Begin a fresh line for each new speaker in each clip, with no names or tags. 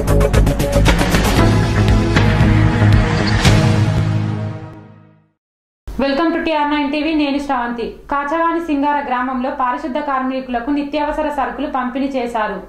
welcome to TR nine TV నేను శ్రావంతి కాచవాని సింగార గ్రామంలో పారిశుద్ధ కార్మికులకు నిత్యావసర సరుకులు పంపిణీ చేశారు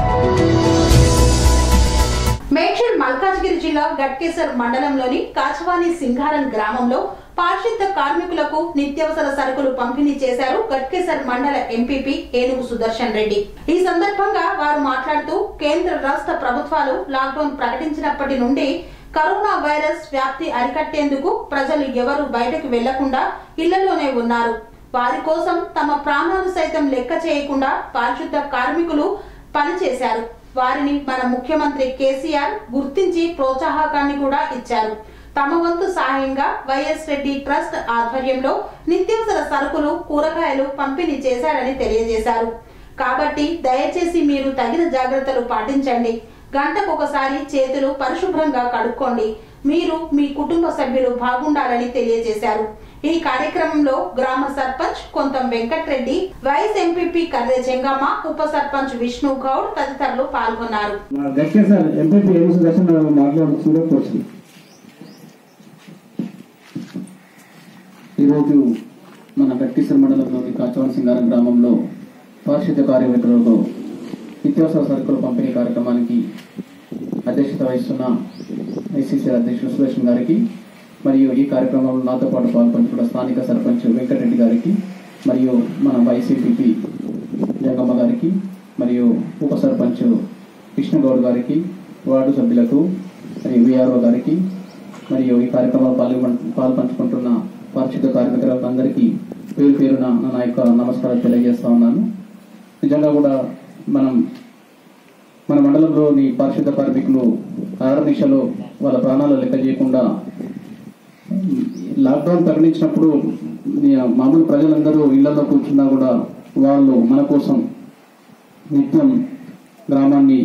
మేడ్చల్ మల్కాజ్గిరి జిల్లా గట్కేసర్ మండలంలోని కాచవాని సింగారం గ్రామంలో పారిశుద్ధ కార్మికులకు నిత్యావసర సరుకులు పంపిణీ చేశారు గట్కేసర్ మండల ఎంపీపీ ఏనుగు సుదర్శన్ రెడ్డి ఈ సందర్భంగా వారు మాట్లాడుతూ కేంద్ర రాష్ట్ర ప్రభుత్వాలు లాక్డౌన్ ప్రకటించినప్పటి నుండి కరోనా వైరస్ వ్యాప్తి అరికట్టేందుకు ప్రజలు ఎవరు బయటకు వెళ్లకుండా ఇళ్లలోనే ఉన్నారు వారి కోసం తమ ప్రాణాలు సైతం లెక్క చేయకుండా పారిశుద్ధ కార్మికులు పనిచేశారు వారిని మన ముఖ్యమంత్రి కేసీఆర్ గుర్తించి ప్రోత్సాహకాన్ని కూడా ఇచ్చారు తమ వంతు సహాయంగా వైఎస్ రెడ్డి ట్రస్ట్ ఆధ్వర్యంలో నిత్యావసర సరుకులు కూరగాయలు పంపిణీ చేశారని తెలియజేశారు కాబట్టి దయచేసి మీరు తగిన జాగ్రత్తలు పాటించండి గంటకు ఒకసారి చేతులు పరిశుభ్రంగా కడుక్కోండి మీరు మీ కుటుంబ సభ్యులు బాగుండాలని తెలియజేశారు ఈ కార్యక్రమంలో గ్రామ సర్పంచ్ కొంతం వెంకట్రెడ్డి వైస్ ఎంపీపీ కర్రె జంగమ్మ ఉప సర్పంచ్ విష్ణు గౌడ్ తదితరులు పాల్గొన్నారు
మా గట్కే సార్ ఎంపీపీ ఏమి సుదర్శన్ మాట్లాడుతుందో వచ్చింది
ఈరోజు మన గట్టిసర్ మండలంలోని కాచవన్ సింగారం గ్రామంలో పారిశుద్ధ్య కార్మికులకు నిత్యావసర సరుకుల పంపిణీ కార్యక్రమానికి అధ్యక్షత వహిస్తున్న ఐసీసీ అధ్యక్షుడు సుదర్శన్ గారికి మరియు ఈ కార్యక్రమంలో నాతో పాటు పాల్పంచుకున్న స్థానిక సర్పంచ్ వెంకటరెడ్డి గారికి మరియు మన వైసీపీపీ జంగమ్మ గారికి మరియు ఉప సర్పంచ్ కృష్ణగౌడ్ గారికి వార్డు సభ్యులకు మరియు విఆర్ఓ గారికి మరియు ఈ కార్యక్రమంలో పాల్గొన పాల్పంచుకుంటున్న పారిశుద్ధ కార్మికులకు అందరికీ పేరు పేరున నా యొక్క నమస్కారాలు తెలియజేస్తా ఉన్నాను నిజంగా కూడా మనం మన మండలంలోని పారిశుద్ధ కార్మికులు ఆరనిశలో వాళ్ళ ప్రాణాలు లెక్క చేయకుండా లాక్డౌన్ ప్రకటించినప్పుడు ఈ మామూలు ప్రజలందరూ ఇళ్లలో కూర్చున్నా కూడా వాళ్ళు మన కోసం నిత్యం గ్రామాన్ని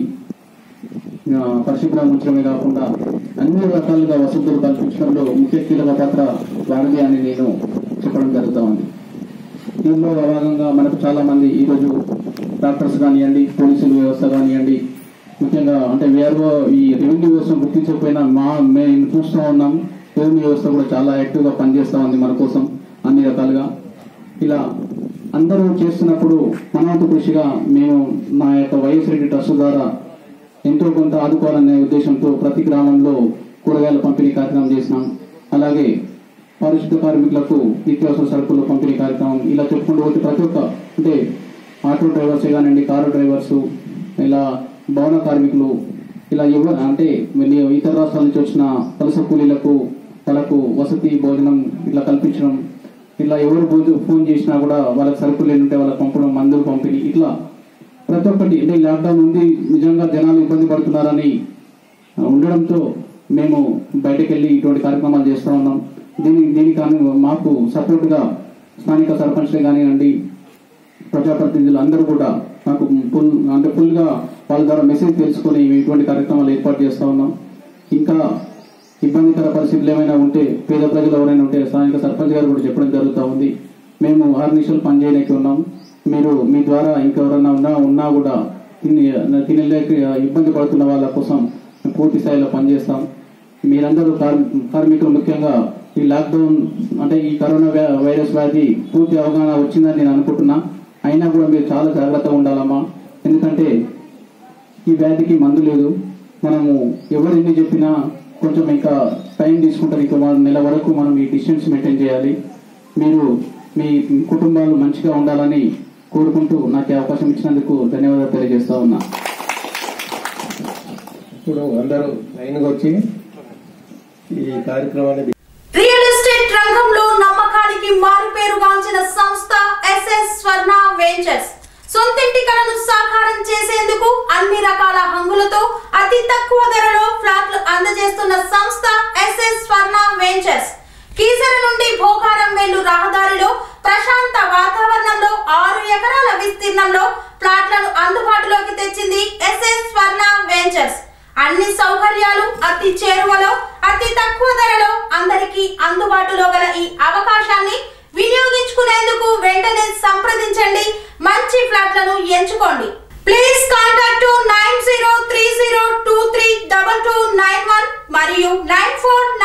ఆ, పరిశుభ్రంగా ఉంచడమే కాకుండా అన్ని రకాలుగా వసతులు కల్పించడంలో ముఖ్య కీలక పాత్ర వారిది అని నేను చెప్పడం జరుగుతూ ఉంది దీనిలో భాగంగా మనకు చాలా మంది ఈరోజు డాక్టర్స్ కానివ్వండి పోలీసుల వ్యవస్థ కానివ్వండి ముఖ్యంగా అంటే వేరు ఈ రెవెన్యూ వ్యవస్థను గుర్తించకపోయినా మా మేము చూస్తూ ఉన్నాం రెవెన్యూ వ్యవస్థ కూడా చాలా యాక్టివ్గా పనిచేస్తూ ఉంది మన కోసం అన్ని రకాలుగా ఇలా అందరూ చేస్తున్నప్పుడు మన వంతు కృషిగా మేము మా యొక్క వైఎస్ రెడ్డి ట్రస్ట్ ద్వారా ఎంతో కొంత ఆదుకోవాలనే ఉద్దేశంతో ప్రతి గ్రామంలో కూరగాయల పంపిణీ కార్యక్రమం చేసినాం అలాగే పారిశుద్ధ కార్మికులకు నిత్యావసర సరుకుల పంపిణీ కార్యక్రమం ఇలా చెప్పుకుంటూ పోతే ప్రతి ఒక్క అంటే ఆటో డ్రైవర్స్ కానివ్వండి కారు డ్రైవర్స్ ఇలా భవన కార్మికులు ఇలా ఎవ అంటే మళ్ళీ ఇతర రాష్ట్రాల నుంచి వచ్చిన వలస కూలీలకు వాళ్ళకు వసతి భోజనం ఇట్లా కల్పించడం ఇట్లా ఎవరు భోజ- ఫోన్ చేసినా కూడా వాళ్ళకి సరుకులు ఏంటంటే వాళ్ళకి పంపడం మందులు పంపిణీ ఇట్లా ప్రతి ఒక్కటి అంటే ఈ లాక్డౌన్ ఉంది నిజంగా జనాలు ఇబ్బంది పడుతున్నారని ఉండడంతో మేము బయటకు వెళ్ళి ఇటువంటి కార్యక్రమాలు చేస్తూ ఉన్నాం దీని దీనికి కాను మాకు సపోర్ట్గా స్థానిక సర్పంచ్లే కానివ్వండి ప్రజాప్రతినిధులు అందరూ కూడా మాకు ఫుల్ అంటే ఫుల్గా వాళ్ళ ద్వారా మెసేజ్ తెలుసుకొని మేము ఇటువంటి కార్యక్రమాలు ఏర్పాటు చేస్తూ ఉన్నాం ఇంకా ఇబ్బందికర పరిస్థితులు ఏమైనా ఉంటే పేద ప్రజలు ఎవరైనా ఉంటే స్థానిక సర్పంచ్ గారు కూడా చెప్పడం జరుగుతూ ఉంది మేము ఆరు నిమిషాలు పనిచేయడానికి ఉన్నాం మీరు మీ ద్వారా ఇంకెవరన్నా ఉన్నా ఉన్నా కూడా తిని తినలేక ఇబ్బంది పడుతున్న వాళ్ళ కోసం మేము పూర్తి స్థాయిలో పనిచేస్తాం మీరందరూ కార్- కార్మికులు ముఖ్యంగా ఈ లాక్డౌన్ అంటే ఈ కరోనా వ్యా- వైరస్ వ్యాధి పూర్తి అవగాహన వచ్చిందని నేను అనుకుంటున్నా అయినా కూడా మీరు చాలా జాగ్రత్తగా ఉండాలమ్మా ఎందుకంటే ఈ వ్యాధికి మందు లేదు మనము ఎవరు ఎన్ని చెప్పినా కొంచెం ఇంకా టైం తీసుకుంటారు ఇంకా వన్ నెల వరకు మనం ఈ డిస్టెన్స్ మెయింటైన్ చేయాలి మీరు మీ కుటుంబాలు మంచిగా ఉండాలని కోరుకుంటూ నాకు ఈ అవకాశం ఇచ్చినందుకు ధన్యవాదాలు తెలియజేస్తా ఉన్నా
ఇప్పుడు అందరూ లైన్గా వచ్చి ఈ కార్యక్రమాన్ని
రియల్ ఎస్టేట్ రంగంలో నమ్మకానికి మారుపేరుగాంచిన సంస్థ ఎస్ఎస్ స్వర్ణ వెంచర్స్ సొంతింటి కలను సాకారం చేసేందుకు అన్ని రకాల హంగులతో అతి తక్కువ ధరలో ఫ్లాట్లు అందజేస్తున్న సంస్థ ఎస్ఎస్ స్వర్ణ వెంచర్స్ కీసర నుండి భోగారం వెళ్ళు రహదారిలో ప్రశాంత వాతావరణంలో ఆరు ఎకరాల విస్తీర్ణంలో ప్లాట్లను అందుబాటులోకి తెచ్చింది ఎస్ఎస్ స్వర్ణ వెంచర్స్ అన్ని సౌకర్యాలు అతి చేరువలో అతి తక్కువ ధరలో అందరికీ అందుబాటులో గల ఈ అవకాశాన్ని వినియోగించుకునేందుకు వెంటనే సంప్రదించండి మంచి ఫ్లాట్లను ఎంచుకోండి please contact nine zero three zero two three double two nine one మరియు నైన్ ఫోర్